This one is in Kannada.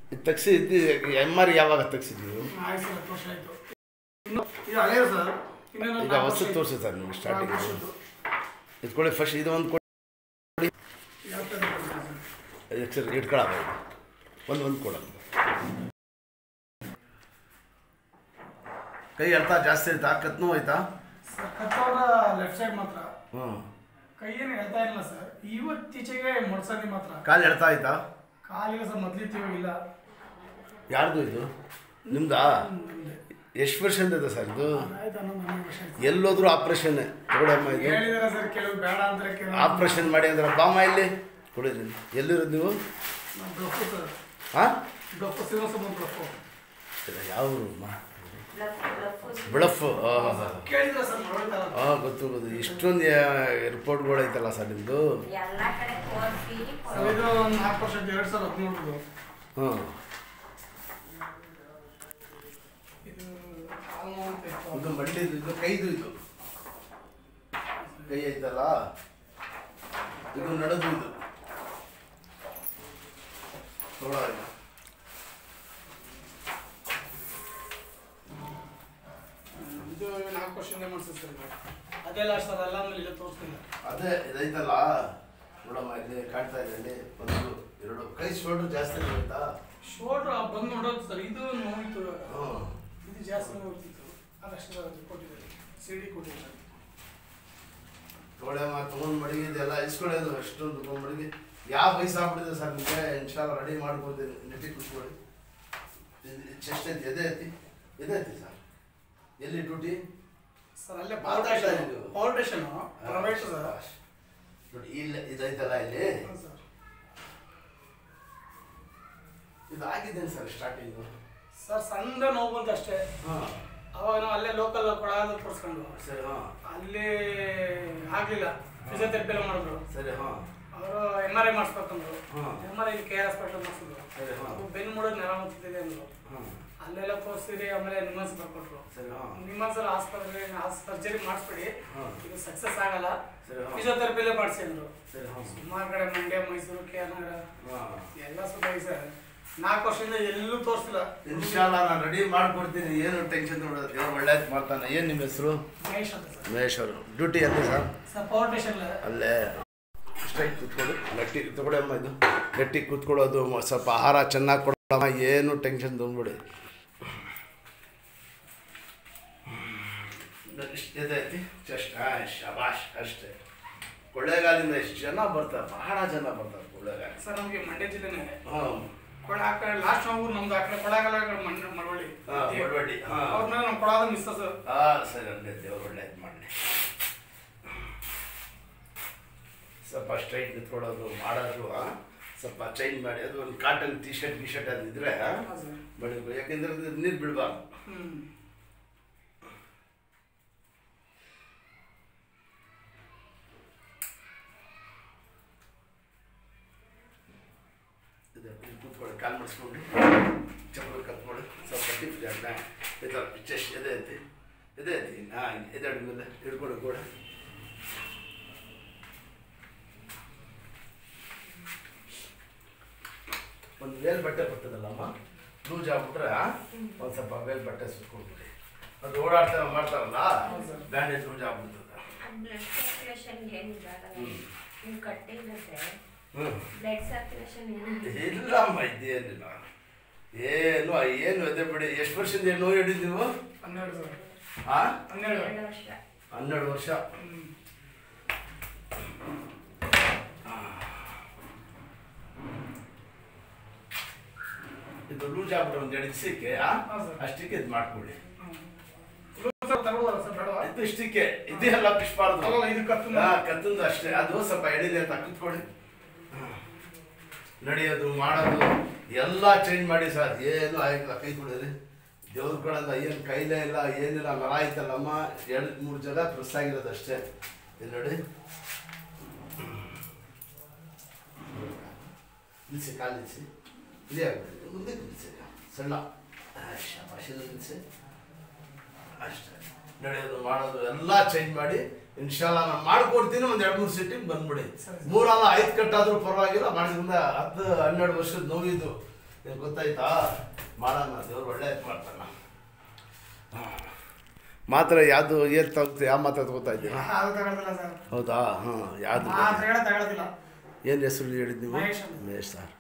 ಇದು ತೆಗ್ಸಿ ಇದು ಎಮ್ ಆರ್ ಯಾವಾಗ ತೆಗ್ಸಿದ್ವಿ ಆಯ್ತು ಸರ್ ಹತ್ತು ವರ್ಷ ಆಯಿತು ಇನ್ನು ಇದು ಹಳೆಯ ಸರ್ ಇನ್ನೊಂದು ಈಗ ನಾಲ್ಕು ಹೊಸ ವರ್ಷ ತೋರಿಸಿ ಸರ್ ನಿಮ್ಗೆ ಸ್ಟಾರ್ಟಿಂಗ್ ನಾಲ್ಕು ವರ್ಷದ್ದು. ಇದ್ಕೊಳ್ಳಿ ಫಸ್ಟ್ ಇದು ಒಂದು ಕೊಡಿ ಯಾವ ಥರ ಕೊಡ್ತೀರಾ ಸರ್? ಎಕ್ಸರ್ ಇಟ್ಕೊಳ್ಳ ಒಂದು ಒಂದು ಕೊಡ ಕೈ ಅರ್ಥ ಜಾಸ್ತಿ ಆಯ್ತಾ ಕತ್ ನೋವು ಆಯ್ತಾ ಸರ್ ಕತ್ತವರ ಲೆಫ್ಟ್ ಸೈಡ್ ಮಾತ್ರ ಹ್ಞೂ ಕೈ ಏನು ಹೇಳ್ತಾ ಇಲ್ಲ ಸರ್ ಇವತ್ತೀಚೆಗೆ ಮೊಡ್ಸಂದಿ ಮಾತ್ರ ಕಾಲು ಎಳ್ತಾ ಆಯ್ತಾ ಕಾಲಿಗೆ ಸರ್ ಮೊದ್ಲಿತ್ತೀವಿ ಇಲ್ಲ ಯಾರ್ದು ಇದು ನಿಮ್ದಾ ಎಷ್ಟು ವರ್ಷದಿಂದ ಇದೆ ಸರ್ ಇದು ಆಯ್ತು ಹನ್ನೊಂದು ಹನ್ನೆರಡು ವರ್ಷ ಆಯ್ತು ಎಲ್ಲೋದ್ರೂ ಆಪ್ರೇಷನ್ ತಗೊಳಮ್ಮ ಇದು ಹೇಳಿದಾರೆ ಸರ್ ಕೆಲವು ಬೇಡ ಅಂದ್ರೆ ಕೆಲವು ಆಪ್ರೇಷನ್ ಮಾಡಿ ಅಂದ್ರೆ ಬಾಮ ಇಲ್ಲಿ ಕೊಡಿರಿ ಎಲ್ಲಿರೋದು ನೀವು ನಾವು ಬ್ಲಫು ಸರ್ ಹಾಂ ಬ್ಲಫು ಶ್ರೀನಿವಾಸ ಬ್ಲಫು ಯಾವ ಊರು ಬಿಳಫ್ ಹಾಂ ಕೇಳಿದ್ರೆ ಸರ್ ನೋಡ್ತಾರ ಹಾಂ ಗೊತ್ತು ಗೊತ್ತು ಇಷ್ಟೊಂದು ರಿಪೋರ್ಟ್ಗಳು ಐತಲ್ಲ ಸರ್ ನಿಮ್ಮದು ಎಲ್ಲ ಕಡೆ ತೋರಿಸಿ ಸರ್ ಇದು ಒಂದು ನಾಲ್ಕು ವರ್ಷ ಎರಡು ಸಾವಿರದ ಹದಿಮೂರದು ಹಾಂ ಇದು ಕಾಲು ನೋವು ಅಂತ ಇತ್ತು. ಇದು ಮಂಡಿದು ಇದು ಕೈದು ಇದು ಕೈ ಐತಲ್ಲ ಇದು ನಡೆದು ಇದು ನೋಡೋ ಇದು. ಇದು ನಾಲ್ಕು ವರ್ಷದಿಂದ ಮಾಡ್ಸಿದ್ದು ಸರ್ ಇದು. ಅದೇ ಲಾಸ್ಟ್ ಸರ್ ಅಲ್ಲ ಆಮೇಲೆ ಇಲ್ಲ ತೋರಿಸ್ತಿಲ್ಲ ಅದೇ ಇದೈತಲ್ಲ ನೋಡಮ್ಮ ಇಲ್ಲಿ ಕಾಣ್ತಾ ಇದೆ ಇಲ್ಲಿ ಒಂದು ಎರಡು ಕೈ ಶೋಲ್ಡರ್ ಜಾಸ್ತಿ ಆಯ್ತಾ ಶೋಲ್ಡ್ರ್ ಬಂದು ನೋಡೋದು ಸರ್ ಇದು ನೋವಿತ್ತು ಇವಾಗ. ಹ್ಞೂ ಇದು ಜಾಸ್ತಿ ನೋವಿತ್ತು ಅದಷ್ಟು ಕೊಟ್ಟಿದ್ದಾರೆ ಸಿ ಡಿ ಕೊಟ್ಟಿದ್ದಾರೆ ನೋಡಮ್ಮ ತೊಗೊಂಡು ಮಡಗಿ ಇದೆಲ್ಲ ಇಸ್ಕೊಳ್ಳೋದು ಅಷ್ಟೊಂದು ತೊಗೊಂಡು ಮಡಗಿ ಯಾವ ವಯಸ್ಸಾಗ್ಬಿಟ್ಟಿದೆ ಸರ್ ನಿಮಗೆ ಇನ್ಶಾಲ್ಲ ರೆಡಿ ಮಾಡ್ಕೊಡ್ತೀನಿ ನೆಟ್ಟಿ ಕೂತ್ಕೊಳ್ಳಿ ಚೆಸ್ಟ್ ಐತಿ ಎದೆ ಐತಿ ಎದೆ ಐತಿ ಸರ್ ಎಲ್ಲಿ ಡ್ಯೂಟಿ ಸರ್ ಅಲ್ಲೇ ಮಾತಾಡ್ತಾ ಫೌಂಡೇಶನ್ ಇದ್ದು. ಫೌಂಡೇಶನ್ ಪ್ರೈವೇಟ್ ಸರ್ ನೋಡಿ ಇಲ್ಲಿ ಇದೈತಲ್ಲ ಇಲ್ಲಿ ಹ್ಞೂ ಸರ್ ಇದು ಆಗಿದ್ದೇನೆ ಸರ್ ಸ್ಟಾರ್ಟಿಂಗು ಸರ್ ಸಣ್ಣ ನೋವು ಬಂತು ಅಷ್ಟೇ ಹಾಂ ಅವಾಗ ನಾವು ಅಲ್ಲೇ ಲೋಕಲ್ ಕೊಡಾದ ತೋರಿಸ್ಕೊಂಡು ಸರಿ ಹಾಂ ಅಲ್ಲಿ ಆಗಲಿಲ್ಲ ಫಿಸಿಯೋಥೆರಪಿ ಎಲ್ಲ ಮಾಡಿದ್ರು ಸರಿ ಹಾಂ ಅವರು ಎಮ್ ಆರ್ ಐ ಮಾಡಿಸ್ಬೇಕಂದ್ರು ಹಾಂ. M R I K R hospital ಮಾಡಿಸಿದ್ರು ಸರಿ ಹಾಂ ಅದು ಬೆನ್ನು ಮೂಡೋದು ನೆರ ಮುತ್ತಿದೆ ಅಂದ್ರು ಹಾಂ ಅಲ್ಲೆಲ್ಲ ತೋರಿಸಿರಿ ಆಮೇಲೆ ನಿಮ್ಮನ್ಸ್ ಬರ್ಕೊಟ್ರು ಸರಿ ಹಾಂ ನಿಮ್ಮನ್ಸಲ್ಲಿ ಆಸ್ಪತ್ರೆ ಸರ್ಜರಿ ಮಾಡಿಸ್ಬಿಡಿ ಹಾಂ ಇದು ಸಕ್ಸಸ್ ಆಗಲ್ಲ ಸರಿ ಹಾಂ ಫಿಸಿಯೋಥೆರಪಿಲೇ ಮಾಡಿಸಿ ಅಂದ್ರು ಸರಿ ಹಾಂ ಸುಮಾರು ಕಡೆ ಮಂಡ್ಯ ಮೈಸೂರು ಕೆ ಆರ್ ನಗರ ಹಾಂ ಎಲ್ಲ ಸುತ್ತಾಗಿ ಸರ್ ನಾಲ್ಕು ವರ್ಷದಿಂದ ಎಲ್ಲೂ ತೋರಿಸಿಲ್ಲ ಇನ್ಶಾಲ್ಲ ನಾನು ರೆಡಿ ಮಾಡ್ಕೊಡ್ತೀನಿ ಏನು ಟೆನ್ಷನ್ ನೋಡೋದು ದೇವ್ರು ಒಳ್ಳೇದು ಮಾಡ್ತಾನೆ ಏನು ನಿಮ್ಮ ಹೆಸರು ಮಹೇಶ್ ಅಂತ ಸರ್ ಮಹೇಶ್ ಅವರು ಡ್ಯೂಟಿ ಎಲ್ಲಿ ಸರ್ ಸರ್ ಪವರ್ ಸ್ಟೇಷನ್ ಅಲ್ಲೇ ಸ್ಟ್ರೈಟ್ ಕೂತ್ಕೊಳ್ಳಿ ಗಟ್ಟಿ ತಗೊಳ್ಳಿ ಅಮ್ಮ ಇದು ಗಟ್ಟಿ ಕೂತ್ಕೊಳ್ಳೋದು ಮ- ಸ್ವಲ್ಪ ಆಹಾರ ಚೆನ್ನಾಗಿ ಕೊಡೋಣ ಏನು ಟೆನ್ಷನ್ ತೊಗೊಂಡ್ಬಿಡಿ ಇಷ್ಟು ಇದೈತಿ ಜಸ್ಟ್ ಹಾಂ ಶಬಾಷ್ ಅಷ್ಟೇ ಕೊಳ್ಳೇಗಾಲಿಂದ ಎಷ್ಟು ಜನ ಬರ್ತಾರೆ ಬಹಳ ಜನ ಬರ್ತಾರೆ ಕೊಳ್ಳೇಗಾಲ ಸರ್ ನಮಗೆ ಮಂಡ್ಯ ಜಿಲ್ಲೆನೇ ಹಾಂ ಕೊಡ ಆ ಕಡೆ ಲಾಸ್ಟ್ ನಾವು ನಮ್ದು ಆ ಕಡೆ ಕೊಡಗಲ್ಲ ಮಂಡ್ಯ ಮಳವಳ್ಳಿ ಹಾಂ ಮಳವಳ್ಳಿ ಹಾಂ ಅವ್ರನ್ನ ನಮ್ಮ ಕೊಡಾದ ಮಿಸ್ ಸರ್ ಹಾಂ ಸರಿ ಅಲ್ಲೇ ದೇವ್ರು ಒಳ್ಳೇದು ಮಾಡಲಿ ಸ್ವಲ್ಪ ಸ್ಟ್ರೈಟ್ ನಿಂತ್ಕೊಳ್ಳೋದು ಮಾಡೋದು ಆ? ಸ್ವಲ್ಪ ಚೇಂಜ್ ಮಾಡಿ ಅದು ಒಂದು cotton T shirt T shirt ಅದಿದ್ರೆ ಹಾಂ ಸರ್ ಬೆಳಿಗ್ಗೆ ಯಾಕೆಂದ್ರೆ ಅದು ನೀರು ಬೀಳಬಾರ್ದು ಹ್ಞೂ ಇದು ಇಲ್ಲಿ ಕೂತ್ಕೊಳ್ಳಿ ಕಾಲು ಮಾಡಿಸ್ಕೊಂಡು ಚಪ್ಪಲಿ ಕತ್ಕೊಳ್ಳಿ ಸ್ವಲ್ಪ ಟಿಪ್ ಜಾಗ ಈ ಥರ ಚೆಸ್ಟ್ ಎದೆ ಐತಿ ಎದೆ ಐತಿ ಹಾಂ ಎದೆ ಮೇಲೆ ಹಿಡ್ಕೊಂಡು ಕೂಡ ಒಂದು ವೇಲ್ ಬಟ್ಟೆ ಬರ್ತದಲ್ಲಮ್ಮ ಲೂಸ್ ಆಗ್ಬಿಟ್ರೆ ಒಂದು ಸ್ವಲ್ಪ ವೇಲ್ ಬಟ್ಟೆ ಸುತ್ಕೊಂಡ್ಬಿಡಿ ಅದು ಓಡಾಡ್ತಾ ಮಾಡ್ತಾರಲ್ಲ ಬ್ಯಾಂಡೇಜ್ ಲೂಸ್ ಆಗ್ಬಿಡ್ತದೆ ಬ್ಲಡ್ ಸರ್ಕ್ಯುಲೇಷನ್ ಏನಿದಾಗಲ್ಲ ಹ್ಮ್. ನೀವು ಕಟ್ಟಿರುತ್ತೆ ಹ್ಞೂ ಬ್ಲಡ್ ಸರ್ಕ್ಯುಲೇಷನ್ ಏನಿದೆ ಇಲ್ಲಮ್ಮ ಇದೇನಿಲ್ಲ ಏನು ಏನು ಅದೇ ಬಿಡಿ ಎಷ್ಟು ವರ್ಷದಿಂದ ಏನು ನೋವು ಹಿಡಿದು ನೀವು ಹನ್ನೆರಡು ಸರ್ ಹಾಂ ಹನ್ನೆರಡು ಎರಡು ವರ್ಷ ಹನ್ನೆರಡು ವರ್ಷ ಹ್ಞೂ ಇದು ಲೂಸ್ ಆಗ್ಬಿಟ್ಟು ಒಂದು ಎರಡು ದಿವಸಕ್ಕೆ ಹಾಂ ಸರ್. ಅಷ್ಟಕ್ಕೆ ಇದು ಮಾಡ್ಕೊಳ್ಳಿ ಸರ್ ತಗೊಳ್ಬೋದಾ ಸರ್ ಬೇಡವಾ ಇದು ಇಷ್ಟಕ್ಕೆ ಇದೆಲ್ಲ ಪಿಸ್ಬಾರ್ದು ಅಲ್ಲಲ್ಲ, ಇದು ಕತ್ತು ಹಾ ಕತ್ತಂದು ಅಷ್ಟೇ ಅದು ಸ್ವಲ್ಪ ಎಡಿದೆ ಅಂತ ಕುತ್ಕೊಳ್ಳಿ ನಡೆಯೋದು ಮಾಡೋದು ಎಲ್ಲ ಚೇಂಜ್ ಮಾಡಿ ಸರ್ ಏನು ಆಗಿಲ್ಲ ಕೈ ಕೊಡಿದ್ರಿ ದೇವ್ರ ಕಡೆಯಿಂದ ಏನು ಕೈಲೇ ಇಲ್ಲ ಏನಿಲ್ಲ ನರ ಆಯ್ತಲ್ಲಮ್ಮ ಎರಡು ಮೂರು ಜನ ಪ್ರೆಸ್ ಆಗಿರೋದು ಅಷ್ಟೇ ಇದು ನೋಡಿ ನಿಲ್ಸಿ ಕಾಲು ನಿಲ್ಸಿ ಇದೇ ಆಗ್ಬಿಡಿ ಮುಂದೆ ನಿಲ್ಸಿ ಸಣ್ಣ ಶಾಬಾಷ್ ಇದು ನಿಲ್ಸಿ ಅಷ್ಟೇ ನಡೆಯೋದು ಮಾಡೋದು ಎಲ್ಲ ಚೇಂಜ್ ಮಾಡಿ ಇನ್ಶಾಲ್ಲ ನಾನು ಮಾಡ್ಕೊಡ್ತೀನಿ ಒಂದು ಎರಡು ಮೂರು ಸೀಟಿಗೆ ಬಂದ್ಬಿಡಿ ಸರಿ. ಮೂರಲ್ಲ ಐದು ಕಟ್ಟಾದ್ರೂ ಪರವಾಗಿಲ್ಲ ಮಾಡಿದ್ರಿಂದ ಹತ್ತು ಹನ್ನೆರಡು ವರ್ಷದ ನೋವಿದು ನಿಮ್ಗೆ ಗೊತ್ತಾಯ್ತಾ ಮಾಡೋಣ ದೇವ್ರು ಒಳ್ಳೇದು ಮಾಡ್ತಾನ ಮಾತ್ರ ಯಾವುದು ಏನು ತಗೋತೀವಿ ಯಾವ ಮಾತ್ರ ತಗೋತಾ ಇದ್ದೀರಾ ಅದು ತಗೊಳ್ದಿಲ್ಲ ಸರ್ ಹೌದಾ ಹಾಂ ಯಾವುದು ಮಾತ್ರೆ ಹೇಳ ತಗೊಳ್ಳೋದಿಲ್ಲ ಏನು ಹೆಸರು ಹೇಳಿದ್ದು ನೀವು ಮಹೇಶ್ ಅಂತ. ಮಹೇಶ್ ಸರ್